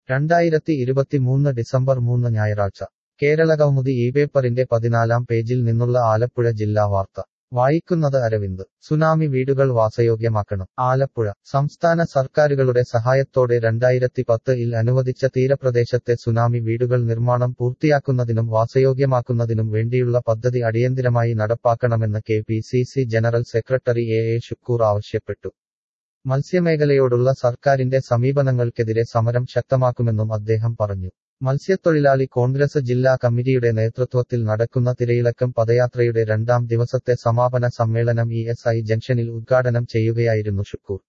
രണ്ടായിരത്തി ഇരുപത്തിമൂന്ന് ഡിസംബർ മൂന്ന് ഞായറാഴ്ച കേരളകൗമുദി ഈ പേപ്പറിന്റെ പതിനാലാം പേജിൽ നിന്നുള്ള ആലപ്പുഴ ജില്ലാ വാർത്ത വായിക്കുന്നത് അരവിന്ദ് സുനാമി വീടുകൾ വാസയോഗ്യമാക്കണം ആലപ്പുഴ സംസ്ഥാന സർക്കാരുകളുടെ സഹായത്തോടെ രണ്ടായിരത്തി പത്ത് ഇൽ അനുവദിച്ച തീരപ്രദേശത്തെ സുനാമി വീടുകൾ നിർമ്മാണം പൂർത്തിയാക്കുന്നതിനും വാസയോഗ്യമാക്കുന്നതിനും വേണ്ടിയുള്ള പദ്ധതി അടിയന്തിരമായി നടപ്പാക്കണമെന്ന് K P C C general secretary A A Shukoor ആവശ്യപ്പെട്ടു മത്സ്യമേഖലയോടുള്ള സർക്കാരിന്റെ സമീപനങ്ങൾക്കെതിരെ സമരം ശക്തമാക്കുമെന്നും അദ്ദേഹം പറഞ്ഞു മത്സ്യത്തൊഴിലാളി കോൺഗ്രസ് ജില്ലാ കമ്മിറ്റിയുടെ നേതൃത്വത്തിൽ നടക്കുന്ന തിരയിളക്കം പദയാത്രയുടെ രണ്ടാം ദിവസത്തെ സമാപന സമ്മേളനം ഇ എസ് ഐ ജംഗ്ഷനിൽ ഉദ്ഘാടനം ചെയ്യുകയായിരുന്നു ഷുക്കൂർ